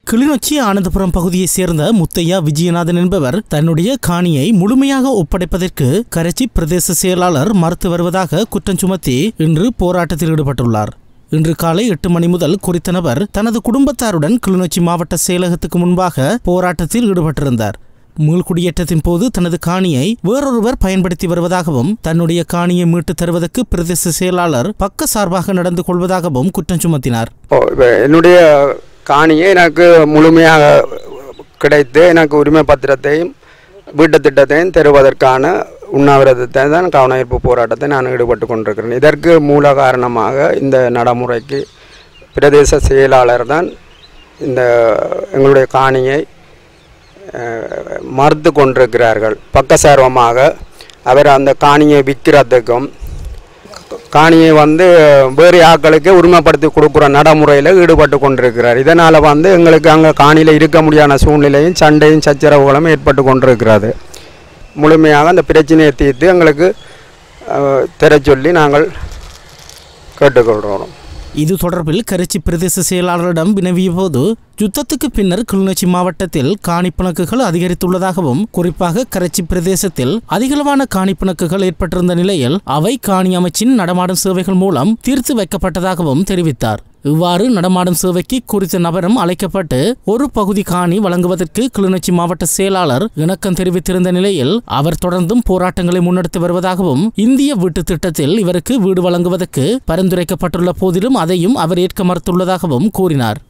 கிளிநொச்சி ஆனந்தபுரம் பகுதியைச் சேர்ந்த முத்தையா விஜயநாதன் என்பவர் தன்னுடைய காணியை முழுமையாக ஒப்படைப்பதற்கு கரைச்சி பிரதேச செயலாளர் மறுத்து வருவதாக குற்றம் சுமத்தி இன்று போராட்டத்தில் ஈடுபட்டுள்ளார் இன்று காலை எட்டு மணி முதல் குறித்த நபர் தனது குடும்பத்தாருடன் கிளிநொச்சி மாவட்ட செயலகத்துக்கு முன்பாக போராட்டத்தில் ஈடுபட்டிருந்தார் மீள்குடியேற்றத்தின் போது தனது காணியை வேறொருவர் பயன்படுத்தி வருவதாகவும் தன்னுடைய காணியை மீட்டுத் தருவதற்கு பிரதேச செயலாளர் பக்க சார்பாக நடந்து கொள்வதாகவும் குற்றம் சுமத்தினார் ஓ இப்போ என்னுடைய காணியை எனக்கு முழுமையாக கிடைத்து எனக்கு உரிமை பத்திரத்தையும் வீட்டு திட்டத்தையும் தருவதற்கான உண்ணாவிரதத்தை தான் கவனஈர்ப்பு போராட்டத்தை நான் ஈடுபட்டு கொண்டிருக்கிறேன் இதற்கு மூல காரணமாக இந்த நடைமுறைக்கு பிரதேச செயலாளர் தான் இந்த எங்களுடைய காணியை அஹ், மறுத்து கொண்டிருக்கிறார்கள் பக்கசார்பமாக அவர் அந்த காணியை விற்கிறதுக்கும் காணியை வந்து வேறு ஆட்களுக்கு உரிமைப்படுத்தி கொடுக்குற நடைமுறையில் ஈடுபட்டு கொண்டிருக்கிறார் இதனால் வந்து எங்களுக்கு அங்கே காணியில் இருக்க முடியாத சூழ்நிலையும் சண்டையும் சச்சரவுகளும் ஏற்பட்டு கொண்டிருக்கிறது முழுமையாக அந்த பிரச்சனையை தீர்த்து எங்களுக்கு அஹ், தரச் சொல்லி நாங்கள் கேட்டுக்கொள்கிறோம் இது தொடர்பில் கரைச்சி பிரதேச செயலாளரிடம் வினவிய போது யுத்தத்துக்கு பின்னர் கிளிநொச்சி மாவட்டத்தில் காணிப்பிணக்குகள் அதிகரித்துள்ளதாகவும் குறிப்பாக கரைச்சி பிரதேசத்தில் அதிகளவான காணிப்பிணக்குகள் ஏற்பட்டிருந்த நிலையில் அவை காணி அமைச்சின் நடமாடும் சேவைகள் மூலம் தீர்த்து வைக்கப்பட்டதாகவும் தெரிவித்தார் இவ்வாறு நடமாடும் சேவைக்கு குறித்த நபரும் அழைக்கப்பட்டு ஒரு பகுதி காணி வழங்குவதற்கு கிளிநொச்சி மாவட்ட செயலாளர் இணக்கம் தெரிவித்திருந்த நிலையில் அவர் தொடர்ந்தும் போராட்டங்களை முன்னெடுத்து வருவதாகவும் இந்திய வீட்டு திட்டத்தில் இவருக்கு வீடு வழங்குவதற்கு பரிந்துரைக்கப்பட்டுள்ள போதிலும் அதையும் அவர் ஏற்க மறுத்துள்ளதாகவும் கூறினார்